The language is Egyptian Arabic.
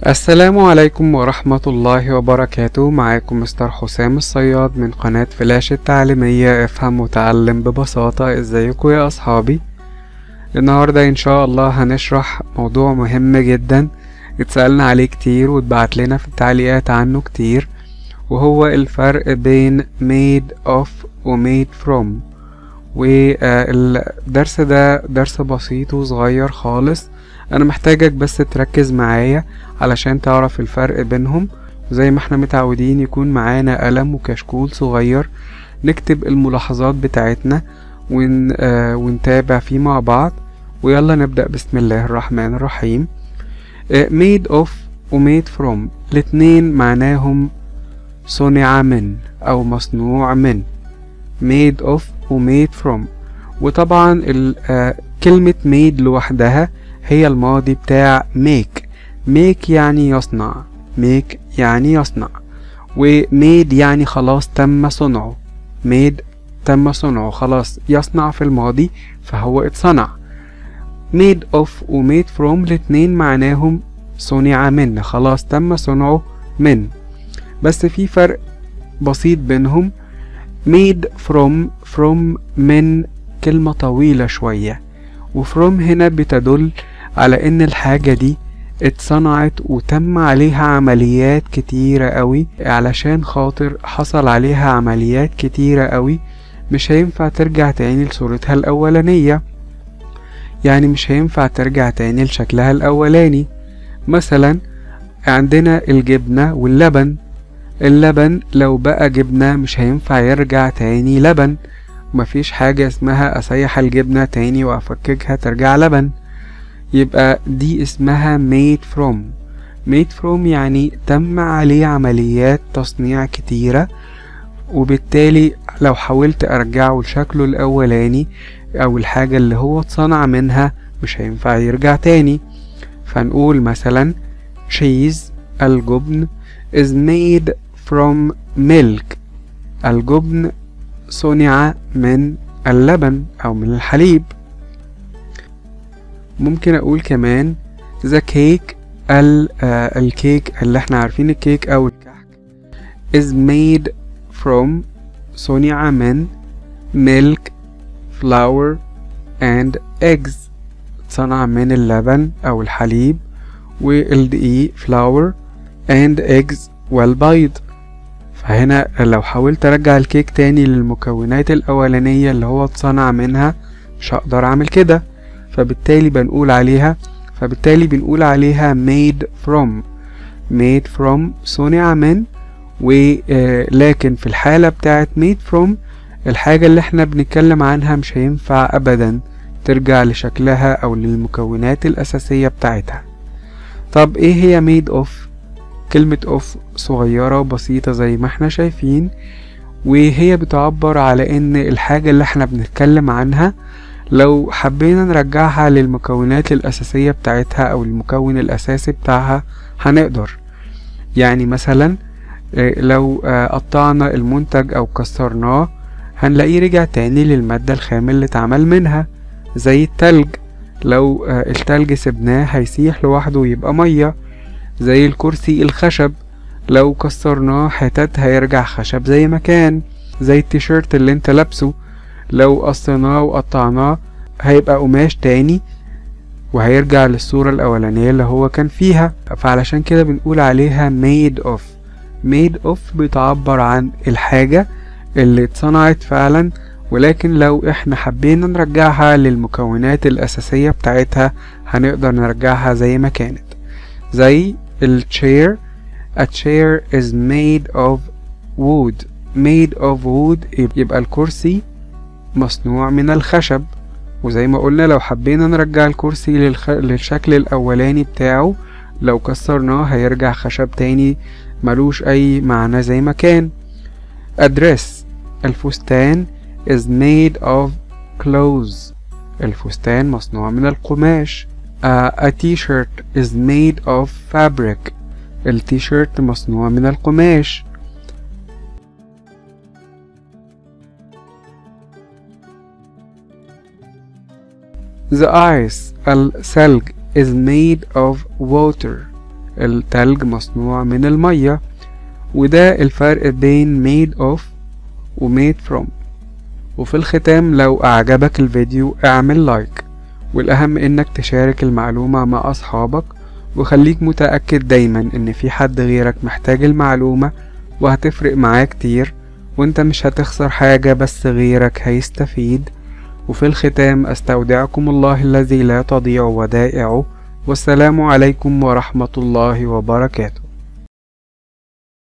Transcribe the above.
السلام عليكم ورحمة الله وبركاته معاكم مستر حسام الصياد من قناة فلاش التعليمية افهم وتعلم ببساطة ازيكم يا اصحابي النهاردة ان شاء الله هنشرح موضوع مهم جدا اتسألنا عليه كتير واتبعت لنا في التعليقات عنه كتير وهو الفرق بين made of و made from والدرس ده درس بسيط وصغير خالص انا محتاجك بس تركز معايا علشان تعرف الفرق بينهم وزي ما احنا متعودين يكون معانا قلم وكشكول صغير نكتب الملاحظات بتاعتنا ون... آه ونتابع فيه مع بعض ويلا نبدأ بسم الله الرحمن الرحيم آه made of و made from الاتنين معناهم صنع من أو مصنوع من made of و made from وطبعا آه كلمة made لوحدها هي الماضي بتاع make make يعني يصنع make يعني يصنع و made يعني خلاص تم صنعه made تم صنعه خلاص يصنع في الماضي فهو اتصنع made of و made from الاتنين معناهم صنع من خلاص تم صنعه من بس في فرق بسيط بينهم made from from من كلمة طويلة شوية وفروم هنا بتدل على ان الحاجة دي اتصنعت وتم عليها عمليات كتيرة قوي علشان خاطر حصل عليها عمليات كتيرة قوي مش هينفع ترجع تاني لصورتها الأولانية يعني مش هينفع ترجع تاني لشكلها الأولاني مثلا عندنا الجبنة واللبن اللبن لو بقى جبنة مش هينفع يرجع تاني لبن مفيش حاجة اسمها أسيح الجبنة تاني وأفككها ترجع لبن يبقى دي اسمها made from made from يعني تم عليه عمليات تصنيع كتيرة وبالتالي لو حاولت أرجعه لشكله الأولاني أو الحاجة اللي هو اتصنع منها مش هينفع يرجع تاني فنقول مثلا cheese الجبن is made from milk الجبن صنع من اللبن أو من الحليب ممكن أقول كمان the cake ال آه الكيك اللي احنا عارفين الكيك أو الكحك is made from صنع من milk flour and eggs صنع من اللبن أو الحليب والدقيق flour and eggs والبيض فهنا لو حاولت ارجع الكيك تاني للمكونات الاولانية اللي هو اتصنع منها مش هقدر اعمل كده فبالتالي بنقول عليها فبالتالي بنقول عليها made from made from صنع من ولكن في الحالة بتاعت made from الحاجة اللي احنا بنتكلم عنها مش هينفع ابدا ترجع لشكلها او للمكونات الاساسية بتاعتها طب ايه هي made of كلمة اوف صغيرة وبسيطة زي ما احنا شايفين وهي بتعبر على ان الحاجة اللي احنا بنتكلم عنها لو حبينا نرجعها للمكونات الأساسية بتاعتها أو المكون الأساسي بتاعها هنقدر يعني مثلا لو قطعنا المنتج أو كسرناه هنلاقيه رجع تاني للمادة الخام اللي اتعمل منها زي التلج لو التلج سبناه هيسيح لوحده ويبقى مية زي الكرسي الخشب لو كسرناه حتت هيرجع خشب زي ما كان زي التيشيرت اللي انت لابسه لو قصيناه وقطعناه هيبقى قماش تاني وهيرجع للصورة الأولانية اللي هو كان فيها فعلشان كده بنقول عليها made of made of بتعبر عن الحاجة اللي اتصنعت فعلا ولكن لو احنا حبينا نرجعها للمكونات الأساسية بتاعتها هنقدر نرجعها زي ما كانت زي الchair a chair is made of wood made of wood يبقى الكرسي مصنوع من الخشب وزي ما قلنا لو حبينا نرجع الكرسي للخ... للشكل الأولاني بتاعه لو كسرناه هيرجع خشب تاني ملوش أي معنى زي ما كان address الفستان is made of clothes الفستان مصنوع من القماش uh, a t-shirt is made of fabric التيشيرت مصنوع من القماش The ice الثلج is made of water التلج مصنوع من المية وده الفرق بين made of و made from وفي الختام لو أعجبك الفيديو اعمل لايك والأهم إنك تشارك المعلومة مع أصحابك وخليك متأكد دايما إن في حد غيرك محتاج المعلومة وهتفرق معاه كتير وانت مش هتخسر حاجة بس غيرك هيستفيد وفي الختام استودعكم الله الذي لا تضيع ودائعه والسلام عليكم ورحمة الله وبركاته